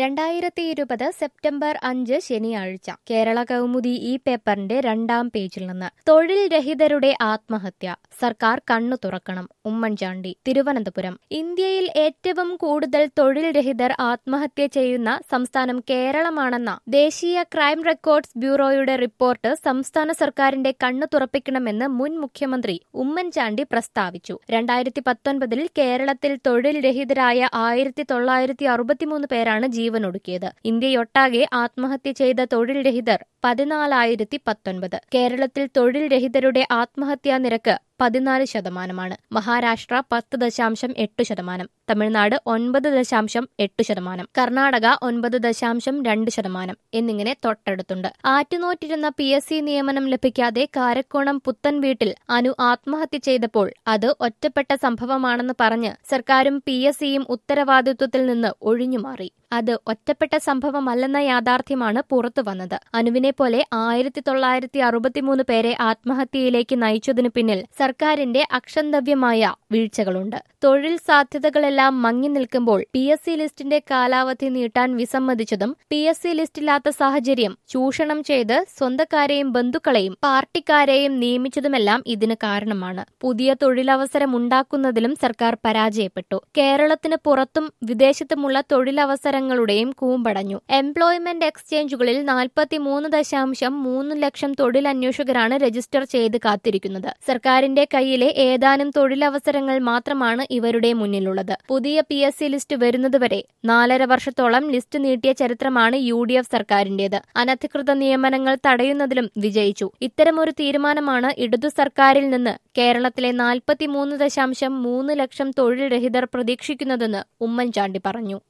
രണ്ടായിരത്തി ഇരുപത് സെപ്റ്റംബർ അഞ്ച് ശനിയാഴ്ച കേരള കൗമുദി ഈ പേപ്പറിന്റെ രണ്ടാം പേജിൽ നിന്ന് തൊഴിൽ രഹിതരുടെ ആത്മഹത്യ സർക്കാർ കണ്ണു തുറക്കണം ഉമ്മൻചാണ്ടി തിരുവനന്തപുരം ഇന്ത്യയിൽ ഏറ്റവും കൂടുതൽ തൊഴിൽ രഹിതർ ആത്മഹത്യ ചെയ്യുന്ന സംസ്ഥാനം കേരളമാണെന്ന ദേശീയ ക്രൈം റെക്കോർഡ്സ് ബ്യൂറോയുടെ റിപ്പോർട്ട് സംസ്ഥാന സർക്കാരിന്റെ കണ്ണു തുറപ്പിക്കണമെന്ന് മുൻ മുഖ്യമന്ത്രി ഉമ്മൻചാണ്ടി പ്രസ്താവിച്ചു രണ്ടായിരത്തി പത്തൊൻപതിൽ കേരളത്തിൽ തൊഴിൽ രഹിതരായ ആയിരത്തി തൊള്ളായിരത്തി അറുപത്തിമൂന്ന് പേരാണ് ജീവനൊടുക്കിയത് ഇന്ത്യയൊട്ടാകെ ആത്മഹത്യ ചെയ്ത തൊഴിൽ രഹിതർ പതിനാലായിരത്തി പത്തൊൻപത് കേരളത്തിൽ തൊഴിൽ രഹിതരുടെ ആത്മഹത്യാ നിരക്ക് പതിനാല് ശതമാനമാണ് മഹാരാഷ്ട്ര പത്ത് ദശാംശം എട്ട് ശതമാനം തമിഴ്നാട് ഒൻപത് ദശാംശം എട്ട് ശതമാനം കർണാടക ഒൻപത് ദശാംശം രണ്ട് ശതമാനം എന്നിങ്ങനെ തൊട്ടടുത്തുണ്ട് ആറ്റുനോറ്റിരുന്ന പി എസ് സി നിയമനം ലഭിക്കാതെ കാരക്കോണം പുത്തൻ വീട്ടിൽ അനു ആത്മഹത്യ ചെയ്തപ്പോൾ അത് ഒറ്റപ്പെട്ട സംഭവമാണെന്ന് പറഞ്ഞ് സർക്കാരും പി എസ് സിയും ഉത്തരവാദിത്വത്തിൽ നിന്ന് ഒഴിഞ്ഞുമാറി അത് ഒറ്റപ്പെട്ട സംഭവമല്ലെന്ന യാഥാർത്ഥ്യമാണ് പുറത്തു വന്നത് അനുവിനെ പോലെ ആയിരത്തി തൊള്ളായിരത്തി അറുപത്തിമൂന്ന് പേരെ ആത്മഹത്യയിലേക്ക് നയിച്ചതിനു പിന്നിൽ സർക്കാരിന്റെ അക്ഷന്തവ്യമായ വീഴ്ചകളുണ്ട് തൊഴിൽ സാധ്യതകളെല്ലാം മങ്ങി നിൽക്കുമ്പോൾ പി എസ് സി ലിസ്റ്റിന്റെ കാലാവധി നീട്ടാൻ വിസമ്മതിച്ചതും പി എസ് സി ലിസ്റ്റില്ലാത്ത സാഹചര്യം ചൂഷണം ചെയ്ത് സ്വന്തക്കാരെയും ബന്ധുക്കളെയും പാർട്ടിക്കാരെയും നിയമിച്ചതുമെല്ലാം ഇതിന് കാരണമാണ് പുതിയ തൊഴിലവസരം ഉണ്ടാക്കുന്നതിലും സർക്കാർ പരാജയപ്പെട്ടു കേരളത്തിന് പുറത്തും വിദേശത്തുമുള്ള തൊഴിലവസരങ്ങളുടെയും കൂമ്പടഞ്ഞു എംപ്ലോയ്മെന്റ് എക്സ്ചേഞ്ചുകളിൽ നാൽപ്പത്തിമൂന്ന് ദശാംശം മൂന്ന് ലക്ഷം തൊഴിലന്വേഷകരാണ് രജിസ്റ്റർ ചെയ്ത് കാത്തിരിക്കുന്നത് സർക്കാരിന്റെ കയ്യിലെ ഏതാനും തൊഴിലവസരങ്ങൾ മാത്രമാണ് ഇവരുടെ മുന്നിലുള്ളത് പുതിയ പി എസ് സി ലിസ്റ്റ് വരുന്നതുവരെ നാലര വർഷത്തോളം ലിസ്റ്റ് നീട്ടിയ ചരിത്രമാണ് യു ഡി എഫ് സർക്കാരിന്റേത് അനധികൃത നിയമനങ്ങൾ തടയുന്നതിലും വിജയിച്ചു ഇത്തരമൊരു തീരുമാനമാണ് ഇടതു സർക്കാരിൽ നിന്ന് കേരളത്തിലെ നാൽപ്പത്തിമൂന്ന് ദശാംശം മൂന്ന് ലക്ഷം തൊഴിൽ രഹിതർ പ്രതീക്ഷിക്കുന്നതെന്ന് ഉമ്മൻചാണ്ടി പറഞ്ഞു